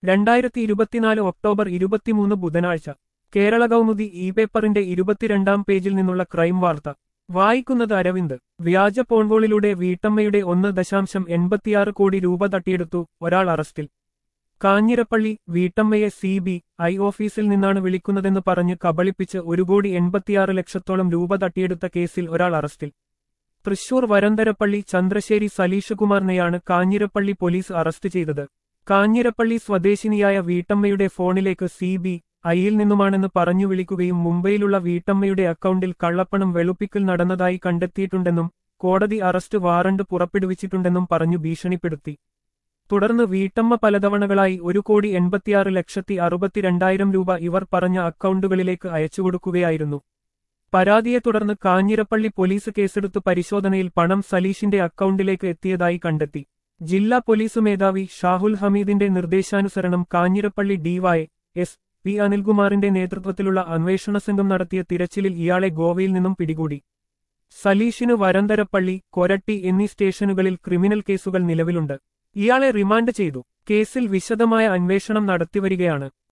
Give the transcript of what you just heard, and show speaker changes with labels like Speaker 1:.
Speaker 1: രണ്ടായിരത്തി ഇരുപത്തിനാല് ഒക്ടോബർ ഇരുപത്തിമൂന്ന് ബുധനാഴ്ച കേരള കൗമുദി ഇ പേപ്പറിന്റെ ഇരുപത്തിരണ്ടാം പേജിൽ നിന്നുള്ള ക്രൈം വാർത്ത വായിക്കുന്നത് അരവിന്ദ് വ്യാജ ഫോൺകോളിലൂടെ വീട്ടമ്മയുടെ ഒന്ന് ദശാംശം എൺപത്തിയാറ് കോടി രൂപ തട്ടിയെടുത്തു ഒരാൾ അറസ്റ്റിൽ കാഞ്ഞിരപ്പള്ളി വീട്ടമ്മയെ സി ബി ഐ ഓഫീസിൽ നിന്നാണ് വിളിക്കുന്നതെന്ന് പറഞ്ഞ് കബളിപ്പിച്ച് ഒരു കോടി എൺപത്തിയാറ് ലക്ഷത്തോളം രൂപ തട്ടിയെടുത്ത കേസിൽ ഒരാൾ അറസ്റ്റിൽ തൃശൂർ വരന്തരപ്പള്ളി ചന്ദ്രശ്ശേരി സലീഷ് കുമാറിനെയാണ് കാഞ്ഞിരപ്പള്ളി പോലീസ് അറസ്റ്റ് ചെയ്തത് കാഞ്ഞിരപ്പള്ളി സ്വദേശിനിയായ വീട്ടമ്മയുടെ ഫോണിലേക്ക് സി ബി ഐയിൽ നിന്നുമാണെന്ന് പറഞ്ഞു വിളിക്കുകയും മുംബൈയിലുള്ള വീട്ടമ്മയുടെ അക്കൗണ്ടിൽ കള്ളപ്പണം വെളുപ്പിക്കൽ നടന്നതായി കണ്ടെത്തിയിട്ടുണ്ടെന്നും കോടതി അറസ്റ്റ് വാറണ്ട് പുറപ്പെടുവിച്ചിട്ടുണ്ടെന്നും പറഞ്ഞു ഭീഷണിപ്പെടുത്തി തുടർന്ന് വീട്ടമ്മ പലതവണകളായി ഒരു കോടി എൺപത്തിയാറ് ലക്ഷത്തി അറുപത്തിരണ്ടായിരം രൂപ ഇവർ പറഞ്ഞ അക്കൗണ്ടുകളിലേക്ക് അയച്ചുകൊടുക്കുകയായിരുന്നു പരാതിയെ തുടർന്ന് കാഞ്ഞിരപ്പള്ളി പോലീസ് കേസെടുത്ത് പരിശോധനയിൽ പണം സലീഷിന്റെ അക്കൗണ്ടിലേക്ക് എത്തിയതായി കണ്ടെത്തി ജില്ലാ പോലീസ് മേധാവി ഷാഹുൽ ഹമീദിന്റെ നിർദ്ദേശാനുസരണം കാഞ്ഞിരപ്പള്ളി ഡിവൈ എസ് പി അനിൽകുമാറിന്റെ നേതൃത്വത്തിലുള്ള അന്വേഷണ സംഘം നടത്തിയ തിരച്ചിലിൽ ഇയാളെ ഗോവയിൽ നിന്നും പിടികൂടി സലീഷിന് വരന്തരപ്പള്ളി കൊരട്ടി എന്നീ സ്റ്റേഷനുകളിൽ ക്രിമിനൽ കേസുകൾ നിലവിലുണ്ട് ഇയാളെ റിമാൻഡ് ചെയ്തു കേസിൽ വിശദമായ അന്വേഷണം നടത്തിവരികയാണ്